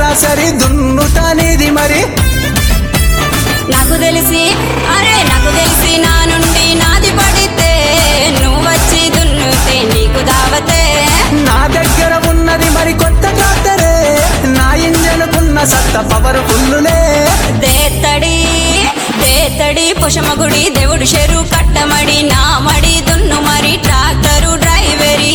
సరాసరి దున్నుతానిది మరి నాకు తెలిసి అరే నాకు తెలిసి నా నుండి నాది పడితే నువ్వు వచ్చి దున్నుతే నీకు దావతే నా దగ్గర ఉన్నది మరి కొత్త ట్రాక్టరే నా ఇంజనుకున్న సత్త పవర్ ఫుల్లులే దేత్తడి దేత్తడి పుషమగుడి దేవుడు చెరు కట్టమడి నా మడి దున్ను మరి ట్రాక్టరు డ్రైవరీ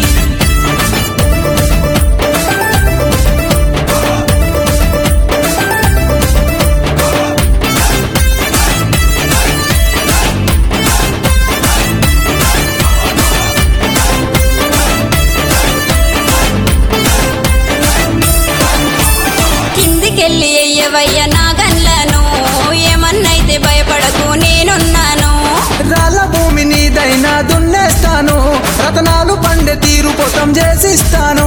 కిందికెళ్ళి ఎయ్యవయ్య నా గన్లను ఏమన్నైతే భయపడకు నేనున్నాను రాళ్ళ భూమి నీదైనా దున్నేస్తాను రతనాలు పండే తీరు పొతం చేసిస్తాను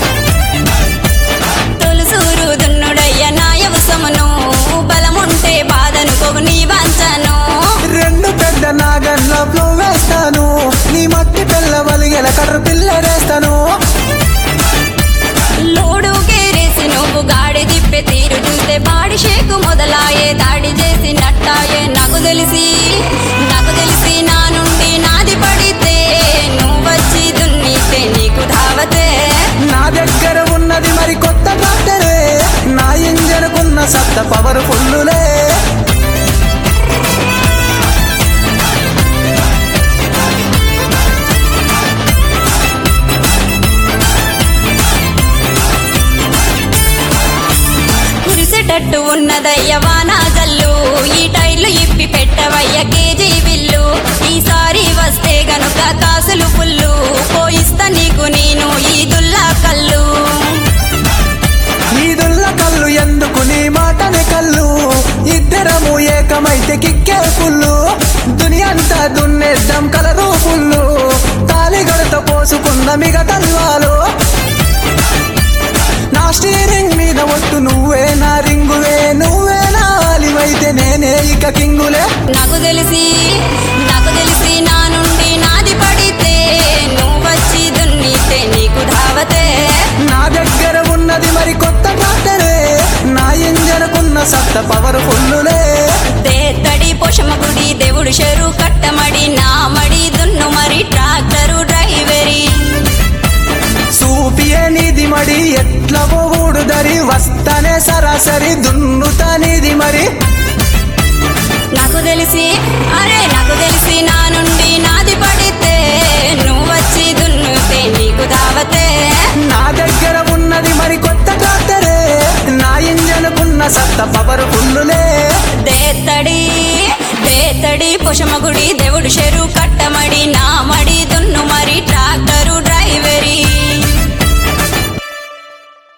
తొలుసూరు దున్నుడయ్య నా యవసమును బలముంటే బాధను కొగు నీ వంచను రెండు పెద్ద నాగన్ల ఫ్లో వేస్తాను నీ మట్టి పిల్ల వలిగెల కర్ర పిల్లరేస్తాను లోడు గేరేసి నువ్వు గాడి తిప్పే తీరు చూస్తే బాడి షేకు మొదలాయే దాడి చేసి నట్టాయే నాకు తెలిసి నాకు తెలిసి నా నుండి నాది పడితే నువ్వు వచ్చి దున్నితే నీకు ధావతే నా దగ్గర ఉన్నది మరి కొత్త ట్రాక్టరే నా ఇంజనుకున్న సత్త పవర్ ఫుల్లులే కురిసేటట్టు ఉన్నదయ్య వానాజల్లు ఈ టైర్లు ఇప్పి పెట్టవయ్య కేజీ బిల్లు ఈసారి వస్తే గనుక కాసులు పుల్లు పోయిస్తా నీకు నేను ఈ దుల్లా కళ్ళు ఈదుల్ల కళ్ళు ఎందుకు నీ మాటని కళ్ళు ఇద్దరము ఏకమైతే కిక్కే ఫుల్లు దునియంతా దున్నేద్దాం కలరు ఫుల్లు తాలిగడత పోసుకున్న మిగతల్వాలు నా స్టీరింగ్ మీద ఒట్టు నువ్వే నా రింగువే నువ్వే నా ఆలివైతే నేనే ఇక కింగులే నాకు తెలిసి నాకు తెలిసి నా నుండి నాది పడితే నువ్వు వచ్చి దున్నితే నీకు ధావతే నా దగ్గర ఉన్నది మరి కొత్త ట్రాక్టరే నా ఇంజనుకున్న సత్త పవర్ ఫుల్లులే దేత్తడి పోషమ గుడి దేవుడు చెరు కట్టమడి నా మడి దున్ను మరి ట్రాక్టరు డ్రైవరీ సూపియే నీది మడి ఎట్ల పోగూడు దరి వస్తానే సరాసరి దున్నుతానిది మరి నాకు తెలిసి అరే నాకు తెలిసి నా నుండి నాది పడితే నువ్వు వచ్చి దున్నుతే నీకు దావతే నా దగ్గర ఉన్నది మరి కొత్త ట్రాక్టరే నా ఇంజనుకున్న సత్త పవర్ ఫుల్లులే దేత్తడి దేత్తడి పుషమగుడి దేవుడు చెరు కట్టమడి నా మడి